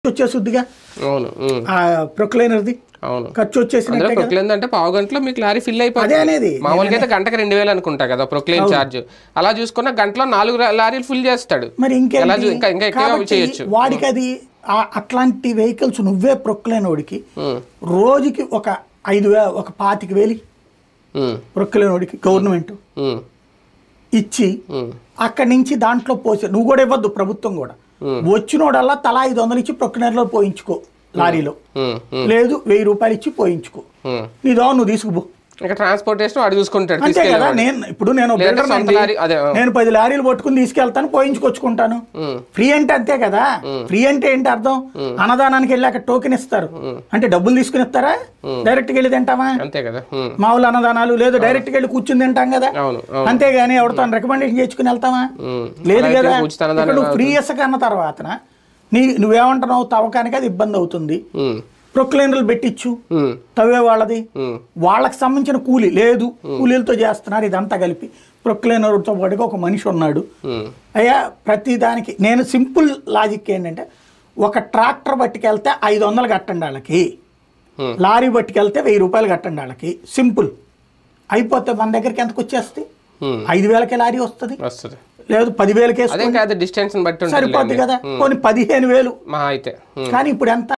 వచ్చేసుద్దిగా అవును ఉమ్, ఆ ప్రొక్లైనర్ది అవును ఖర్చు వచ్చేసినట్టే అందులో ప్రొక్లైన్ అంటే పావు గంటలో మీకు లారీ ఫిల్ అదే అయిపోతుంది అనేది మామూలుగా అయితే గంటకి రెండు వేలు అనుకుంటా కదా ప్రొక్లైన్ ఛార్జ్ అలా చూసుకున్న గంటలో నాలుగు లా- లారీలు ఫిల్ చేస్తాడు మరి ఎలా ఇంకేంటి చూ- ఇంకా ఇంకా ఎక్కువ కాబట్టి చేయొచ్చు వాడికి అది ఆ- అట్లాంటి వెహికల్స్ నువ్వే ప్రొక్లైన్ వాడికి ఉమ్, రోజుకి ఒక ఐదు వే ఒక పాతిక వేలి ఉమ్, ప్రొక్లైన్ వాడికి గవర్నమెంట్ ఉమ్, ఇచ్చి ఉమ్, అక్కడి నుంచి దాంట్లో పోసి నువ్వు కూడా ఇవ్వద్దు ప్రభుత్వం కూడా వచ్చినోడల్లా తలా ఐదు వందలు ఇచ్చి ప్రొక్లైనర్లో పోయించుకో లారీలో ఉమ్, ఉమ్, లేదు వెయ్యి రూపాయలు ఇచ్చి పోయించుకో ఉమ్. నీ దావ నువ్వు తీసుకుపో ఇంకా ట్రాన్స్పోర్టేషన్ వాడు చూసుకుంటాడు అంతే కదా తీసుకెళ్ళేవాడు. నేను ఇప్పుడు నేను లేదా builder సొంత నండి. లారీ అదే ఆ. నేను పది లారీలు పట్టుకుని తీసుకెళ్తాను పోయించుకొచ్చుకుంటాను ఉమ్, ఫ్రీ అంటే అంతే కదా ఫ్రీ అంటే ఏంటి అర్థం అన్నదానానికి వెళ్ళాక టోకెన్ ఇస్తారు అంటే డబ్బులు తీసుకుని ఇస్తారా డైరెక్ట్గా వెళ్ళి తింటామా అంతే కదా ఉమ్, మామూలు అన్నదానాలు లేదు డైరెక్ట్గా వెళ్ళి కూర్చుని తింటాం కదా అవును అవును అంతేగాని ఎవరితో రికమెండేషన్ చేసుకుని వెళ్తామా ఉమ్. లేదు అలా అయితే కదా ఉచిత అన్నదానం ఇక్కడ నువ్వు ఫ్రీ ఇసుక అన్న తర్వాత నీ నువ్వేమంటున్నావు తవ్వకానికి అది ఇబ్బంది అవుతుంది ఉమ్, ప్రొక్లైనర్లు పెట్టించు ఉమ్, తవ్వే వాళ్ళది ఉమ్, వాళ్ళకి సంబంధించిన కూలి లేదు కూలీలతో చేస్తున్నారు ఇదంతా కలిపి ప్రొక్లైనర్తో పాటుగా ఒక మనిషి ఉన్నాడు ఉమ్, అయ్యా ప్రతి దానికి నేను సింపుల్ లాజిక్ ఏంటంటే ఒక ట్రాక్టర్ పట్టుకెళ్తే ఐదు వందలు కట్టండి వాళ్ళకి Hmm. లారీ పట్టుకెళ్తే వెయ్యి రూపాయలు కట్టండి వాళ్ళకి సింపుల్ అయిపోతే మన దగ్గరికి ఎంతకు వచ్చేస్తే ఉమ్. ఐదు వేలకే లారీ వస్తుంది వస్తుంది లేదు పదివేలకే అదే కాదు డిస్టెన్స్ బట్టి ఉంటుంది సరిపోద్ది కదా కొన్ని పదిహేను వేలు మహా అయితే ఉమ్. కానీ ఇప్పుడు ఎంత